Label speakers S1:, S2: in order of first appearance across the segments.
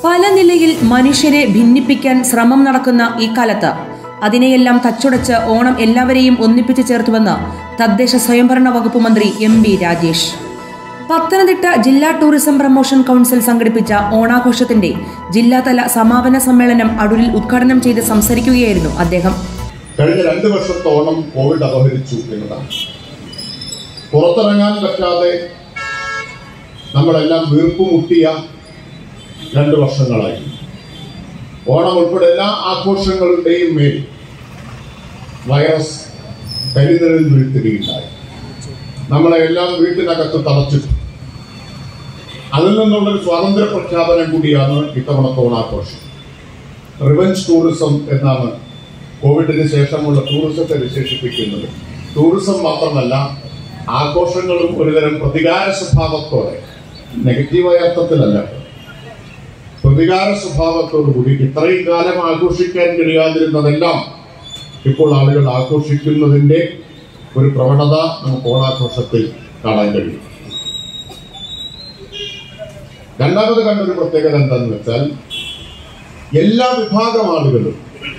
S1: പല നിലയിൽ മനുഷ്യരെ ഭിന്നിപ്പിക്കാൻ ശ്രമം നടക്കുന്ന ഈ കാലത്ത് അതിനെയെല്ലാം തച്ചുടച്ച് ഓണം എല്ലാവരെയും ഒന്നിപ്പിച്ചു ചേർത്തുവെന്ന് തദ്ദേശ സ്വയംഭരണ വകുപ്പ് മന്ത്രി എം ബി രാജേഷ് പത്തനംതിട്ട ജില്ലാ ടൂറിസം പ്രൊമോഷൻ കൗൺസിൽ സംഘടിപ്പിച്ച ഓണാഘോഷത്തിന്റെ ജില്ലാതല സമാപന സമ്മേളനം അടൂരിൽ ഉദ്ഘാടനം ചെയ്ത് സംസാരിക്കുകയായിരുന്നു അദ്ദേഹം
S2: കഴിഞ്ഞ രണ്ട് വർഷത്തെ ഓണം കോവിഡ് അപഹരിച്ചു എന്നതാണ് പുറത്തിറങ്ങാൻ പറ്റാതെ നമ്മളെല്ലാം വീർപ്പുമുട്ടിയ രണ്ട് വർഷങ്ങളായി ഓണം ഉൾപ്പെടെ എല്ലാ ആഘോഷങ്ങളുടെയും മേൽ വൈറസ് കരിനിഴൽ വീഴ്ത്തുകയുണ്ടായി നമ്മളെ എല്ലാം വീട്ടിനകത്ത് തളച്ചിട്ടു അതിൽ നിന്നുള്ളൊരു സ്വാതന്ത്ര്യ പ്രഖ്യാപനം കൂടിയാണ് ഇത്തവണത്തെ ഓണാഘോഷം റിവഞ്ച് ടൂറിസം എന്നാണ് കോവിഡിന് ശേഷമുള്ള ടൂറിസത്തെ വിശേഷിപ്പിക്കുന്നത് ടൂറിസം മാത്രമല്ല ആഘോഷങ്ങളും ഒരുതരം പ്രതികാര സ്വഭാവത്തോടെ നെഗറ്റീവായ അർത്ഥത്തിലല്ല പ്രതികാര സ്വഭാവത്തോടു കൂടി ഇത്രയും കാലം ആഘോഷിക്കാൻ കഴിയാതിരുന്നതെല്ലാം ഇപ്പോൾ ആളുകൾ ആഘോഷിക്കുന്നതിന്റെ ഒരു പ്രവണത നമുക്ക് ഓണാഘോഷത്തിൽ കാണാൻ കഴിയും രണ്ടാമത് കണ്ടൊരു പ്രത്യേകത എന്താണെന്ന് വെച്ചാൽ എല്ലാ വിഭാഗം ആളുകളും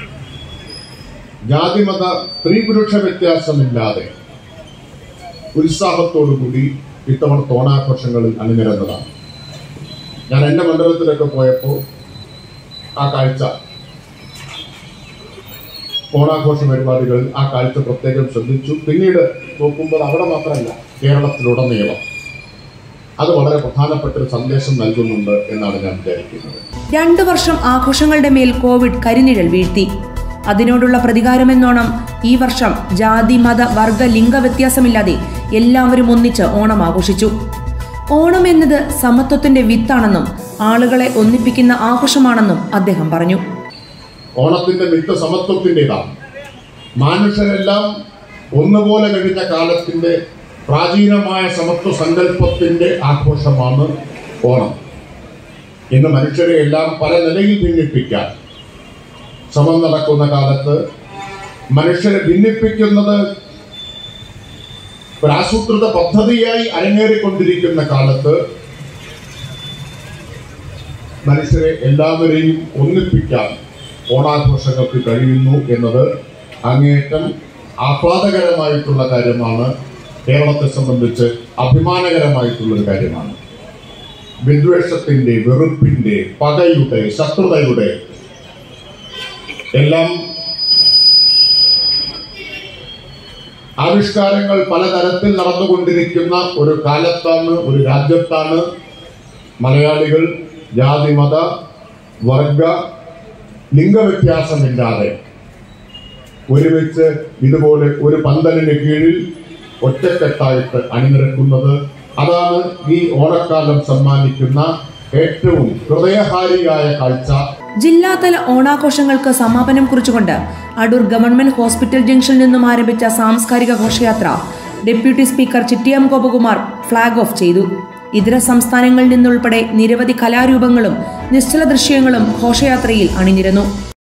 S2: ജാതിമത സ്ത്രീ പുരുഷ വ്യത്യാസമില്ലാതെ ഉത്സാഹത്തോടുകൂടി ഇത്തവണത്തെ ഓണാഘോഷങ്ങളിൽ അണിനിരന്നതാണ് ഞാൻ എൻ്റെ മണ്ഡലത്തിലൊക്കെ പോയപ്പോൾ ആ കാഴ്ച ഓണാഘോഷ പരിപാടികളിൽ ആ കാഴ്ച പ്രത്യേകം ശ്രദ്ധിച്ചു പിന്നീട് നോക്കുമ്പോൾ അവിടെ മാത്രമല്ല കേരളത്തിലുടനീളം അത് വളരെ പ്രധാനപ്പെട്ട ഒരു സന്ദേശം നൽകുന്നുണ്ട് എന്നാണ് ഞാൻ വിചാരിക്കുന്നത്
S1: രണ്ടു വർഷം ആഘോഷങ്ങളുടെ മേൽ കോവിഡ് കരിനിഴൽ വീഴ്ത്തി അതിനോടുള്ള പ്രതികാരമെന്നോണം ഈ വർഷം ജാതി മത വർഗ ലിംഗ വ്യത്യാസമില്ലാതെ എല്ലാവരും ഒന്നിച്ച് ഓണം ആഘോഷിച്ചു ഓണം എന്നത് സമത്വത്തിന്റെ വിത്താണെന്നും ആളുകളെ ഒന്നിപ്പിക്കുന്ന ആഘോഷമാണെന്നും അദ്ദേഹം പറഞ്ഞു
S2: ഓണത്തിന്റെ മിത്ത സമത്വത്തിൻ്റെതാണ് മനുഷ്യരെല്ലാം ഒന്നുപോലെ കഴിഞ്ഞ കാലത്തിന്റെ പ്രാചീനമായ സമത്വ സങ്കല്പത്തിന്റെ ആഘോഷമാണ് ഓണം ഇന്ന് മനുഷ്യരെ എല്ലാം പല നിലയിൽ ഭിന്നിപ്പിക്കാൻ ശ്രമം നടക്കുന്ന കാലത്ത് മനുഷ്യരെ ഭിന്നിപ്പിക്കുന്നത് ഒരു ആസൂത്രിത പദ്ധതിയായി അരങ്ങേറിക്കൊണ്ടിരിക്കുന്ന കാലത്ത് മനുഷ്യരെ എല്ലാവരെയും ഒന്നിപ്പിക്കാൻ ഓണാഘോഷങ്ങൾക്ക് കഴിയുന്നു എന്നത് അങ്ങേയറ്റം ആഹ്ലാദകരമായിട്ടുള്ള കാര്യമാണ് കേരളത്തെ സംബന്ധിച്ച് അഭിമാനകരമായിട്ടുള്ളൊരു കാര്യമാണ് വിദ്വേഷത്തിന്റെ വെറുപ്പിന്റെ പകയുടെ ശത്രുതയുടെ എല്ലാം ആവിഷ്കാരങ്ങൾ പലതരത്തിൽ നടന്നുകൊണ്ടിരിക്കുന്ന ഒരു കാലത്താണ് ഒരു രാജ്യത്താണ് മലയാളികൾ ജാതിമത വർഗ ലിംഗവ്യത്യാസമില്ലാതെ ഒരുമിച്ച് ഇതുപോലെ ഒരു പന്തലിന് കീഴിൽ ഒറ്റക്കെട്ടായിട്ട് അണിനിരക്കുന്നത് അതാണ് ഈ ഓണക്കാലം സമ്മാനിക്കുന്ന ഏറ്റവും ഹൃദയഹാരിയായ കാഴ്ച
S1: ജില്ലാതല ഓണാഘോഷങ്ങൾക്ക് സമാപനം കുറിച്ചുകൊണ്ട് അടൂർ ഗവൺമെന്റ് ഹോസ്പിറ്റൽ ജംഗ്ഷനിൽ നിന്നും ആരംഭിച്ച സാംസ്കാരിക ഘോഷയാത്ര deputy speaker Chittayam Gopakumar flag off ചെയ്തു ഇതര സംസ്ഥാനങ്ങളിൽ നിന്നുൾപ്പെടെ നിരവധി കലാരൂപങ്ങളും നിശ്ചല ദൃശ്യങ്ങളും ഘോഷയാത്രയിൽ അണിനിരന്നു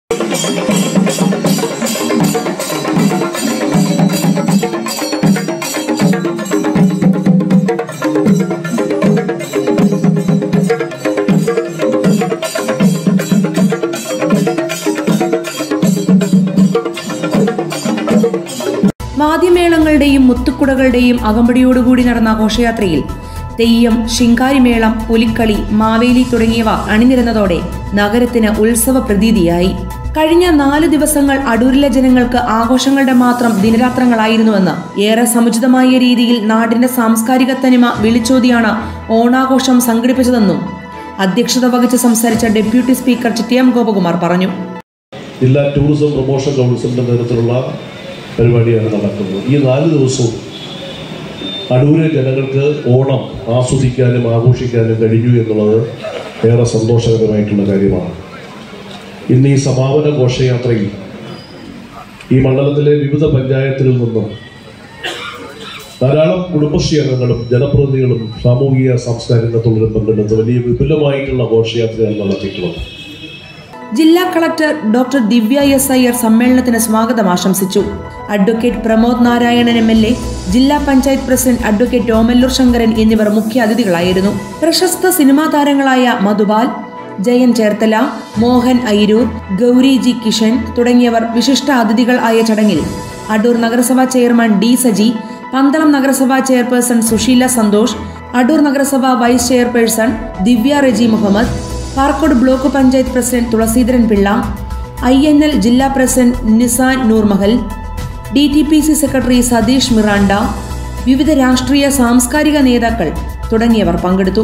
S1: വാദ്യമേളങ്ങളുടെയും മുത്തുക്കുടകളുടെയും അകമ്പടിയോടുകൂടി നടന്ന ഘോഷയാത്രയിൽ തെയ്യം ശിങ്കാരിമേളം പുലിക്കളി മാവേലി തുടങ്ങിയവ അണിനിരന്നതോടെ നഗരത്തിന് ഉത്സവ പ്രതീതിയായി കഴിഞ്ഞ നാല് ദിവസങ്ങൾ അടൂരിലെ ജനങ്ങൾക്ക് ആഘോഷങ്ങളുടെ മാത്രം ദിനരാത്രങ്ങളായിരുന്നുവെന്ന് ഏറെ സമുചിതമായ രീതിയിൽ നാടിന്റെ സാംസ്കാരിക തനിമ വിളിച്ചോതിയാണ് ഓണാഘോഷം സംഘടിപ്പിച്ചതെന്നും അധ്യക്ഷത വഹിച്ച് സംസാരിച്ച ഡെപ്യൂട്ടി സ്പീക്കർ ചിറ്റിയാം ഗോപകുമാർ പറഞ്ഞു
S3: ജില്ലാ ടൂറിസം പ്രൊമോഷൻ കൗൺസിലിൻ്റെ നേതൃത്വത്തിലുള്ള പരിപാടിയാണ് നടക്കുന്നത് ഈ നാല് ദിവസവും അടൂരിലെ ജനങ്ങൾക്ക് ഓണം ആസ്വദിക്കാനും ആഘോഷിക്കാനും കഴിഞ്ഞു എന്നുള്ളത് ഏറെ സന്തോഷകരമായിട്ടുള്ള കാര്യമാണ് ഇന്ന് ഈ സമാപന ഘോഷയാത്രയിൽ ഈ മണ്ഡലത്തിലെ വിവിധ പഞ്ചായത്തുകളിൽ നിന്നും ധാരാളം കുടുംബശ്രീ അംഗങ്ങളും ജനപ്രതിനിധികളും സാമൂഹിക സാംസ്കാരിക തൊഴിലും പങ്കെടുത്ത് വലിയ വിപുലമായിട്ടുള്ള ഘോഷയാത്രയാണ് നടത്തിയിട്ടുള്ളത്
S1: ജില്ലാ collector doctor Divya S Iyer സമ്മേളനത്തിന് സ്വാഗതം ആശംസിച്ചു advocate Pramod Narayanan M L A ജില്ലാ പഞ്ചായത്ത് പ്രസിഡന്റ് അഡ്വക്കേറ്റ് ഓമല്ലൂർ ശങ്കരൻ എന്നിവർ മുഖ്യ അതിഥികളായിരുന്നു പ്രശസ്ത സിനിമാ താരങ്ങളായ മധുപാൽ ജയൻ ചേർത്തല മോഹൻ ഐരൂർ ഗൗരി ജി കിഷൻ തുടങ്ങിയവർ വിശിഷ്ട അതിഥികൾ ആയ ചടങ്ങിൽ അടൂർ നഗരസഭാ ചെയർമാൻ ഡി സജി പന്തളം നഗരസഭാ ചെയർപേഴ്സൺ സുശീല സന്തോഷ് അടൂർ നഗരസഭ vice chairperson Divya Reji Muhammad Parkode block panchayat president Thulaseedharan Pillai I N L ജില്ലാ president Nisan Noormahal D T P C secretary Satheesh Miranda വിവിധ രാഷ്ട്രീയ സാംസ്കാരിക നേതാക്കൾ തുടങ്ങിയവർ പങ്കെടുത്തു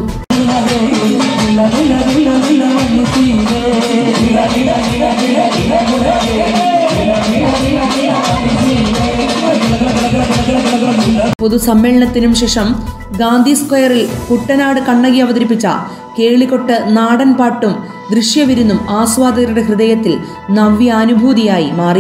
S1: പൊതുസമ്മേളനത്തിനും ശേഷം ഗാന്ധി സ്ക്വയറിൽ കുട്ടനാട് കണ്ണകി അവതരിപ്പിച്ച കേളികൊട്ട് നാടൻ പാട്ടും ദൃശ്യവിരുന്നും ആസ്വാദകരുടെ ഹൃദയത്തിൽ നവ്യാനുഭൂതിയായി മാറി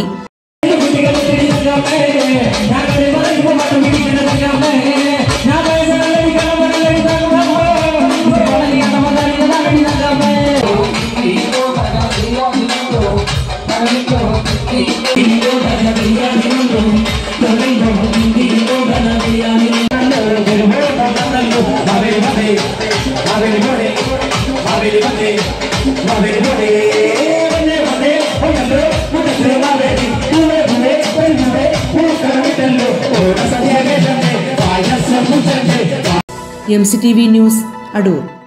S1: M C T V news Adoor